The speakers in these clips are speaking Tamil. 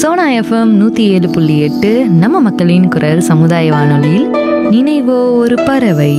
சோனா எஃப்எம் நூற்றி ஏழு புள்ளி எட்டு நம்ம மக்களின் குரல் சமுதாய வானொலியில் நினைவோ ஒரு பறவை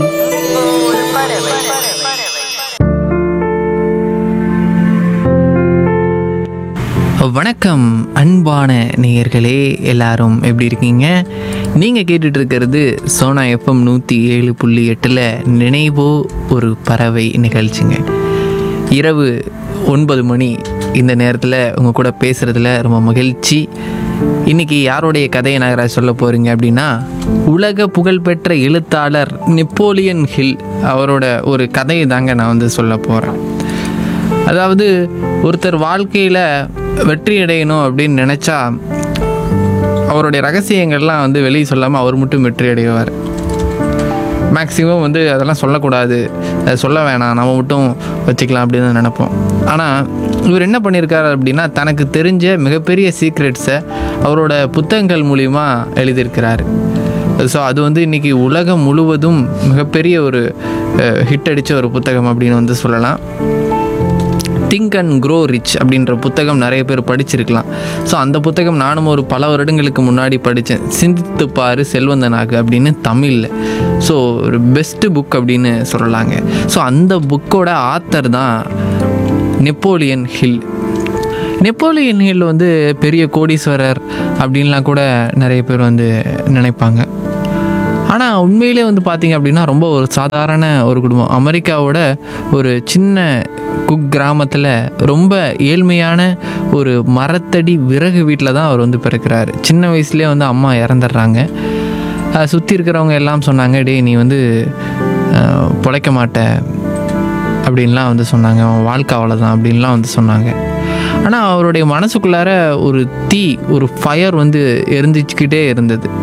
வணக்கம் அன்பான நேயர்களே எல்லாரும் எப்படி இருக்கீங்க நீங்கள் கேட்டுட்டு இருக்கிறது சோனா எஃப்எம் நூற்றி ஏழு புள்ளி எட்டில் நினைவோ ஒரு பறவை நிகழ்ச்சிங்க இரவு ஒன்பது மணி இந்த நேரத்தில் உங்கள் கூட பேசுகிறதுல ரொம்ப மகிழ்ச்சி இன்னைக்கு யாருடைய கதையை நான் சொல்ல போகிறீங்க அப்படின்னா உலக புகழ்பெற்ற எழுத்தாளர் நெப்போலியன் ஹில் அவரோட ஒரு கதையை தாங்க நான் வந்து சொல்ல போகிறேன் அதாவது ஒருத்தர் வாழ்க்கையில் வெற்றி அடையணும் அப்படின்னு நினச்சா அவருடைய ரகசியங்கள்லாம் வந்து வெளியே சொல்லாமல் அவர் மட்டும் வெற்றி அடைவார் மேக்ஸிமம் வந்து அதெல்லாம் சொல்லக்கூடாது அதை சொல்ல வேணாம் நம்ம மட்டும் வச்சுக்கலாம் அப்படின்னு தான் நினைப்போம் ஆனால் இவர் என்ன பண்ணியிருக்காரு அப்படின்னா தனக்கு தெரிஞ்ச மிகப்பெரிய சீக்ரெட்ஸை அவரோட புத்தகங்கள் மூலிமா எழுதியிருக்கிறாரு ஸோ அது வந்து இன்றைக்கி உலகம் முழுவதும் மிகப்பெரிய ஒரு ஹிட் அடித்த ஒரு புத்தகம் அப்படின்னு வந்து சொல்லலாம் திங்க் அண்ட் க்ரோ ரிச் அப்படின்ற புத்தகம் நிறைய பேர் படிச்சிருக்கலாம் ஸோ அந்த புத்தகம் நானும் ஒரு பல வருடங்களுக்கு முன்னாடி படித்தேன் சிந்தித்து பாரு செல்வந்தனாகு அப்படின்னு தமிழில் ஸோ ஒரு பெஸ்ட்டு புக் அப்படின்னு சொல்லலாங்க ஸோ அந்த புக்கோட ஆத்தர் தான் நெப்போலியன் ஹில் நெப்போலியன் ஹில் வந்து பெரிய கோடீஸ்வரர் அப்படின்லாம் கூட நிறைய பேர் வந்து நினைப்பாங்க ஆனால் உண்மையிலே வந்து பார்த்தீங்க அப்படின்னா ரொம்ப ஒரு சாதாரண ஒரு குடும்பம் அமெரிக்காவோட ஒரு சின்ன குக் கிராமத்தில் ரொம்ப ஏழ்மையான ஒரு மரத்தடி விறகு வீட்டில் தான் அவர் வந்து பிறக்கிறாரு சின்ன வயசுலேயே வந்து அம்மா இறந்துடுறாங்க சுற்றி இருக்கிறவங்க எல்லாம் சொன்னாங்க டேய் நீ வந்து அஹ், பொழைக்க மாட்ட அப்படின்லாம் வந்து சொன்னாங்க அவன் வாழ்க்கை அவ்வளோதான் அப்படின்லாம் வந்து சொன்னாங்க ஆனால் அவருடைய மனசுக்குள்ளார ஒரு தீ ஒரு ஃபயர் வந்து எரிஞ்சிச்சுக்கிட்டே இருந்தது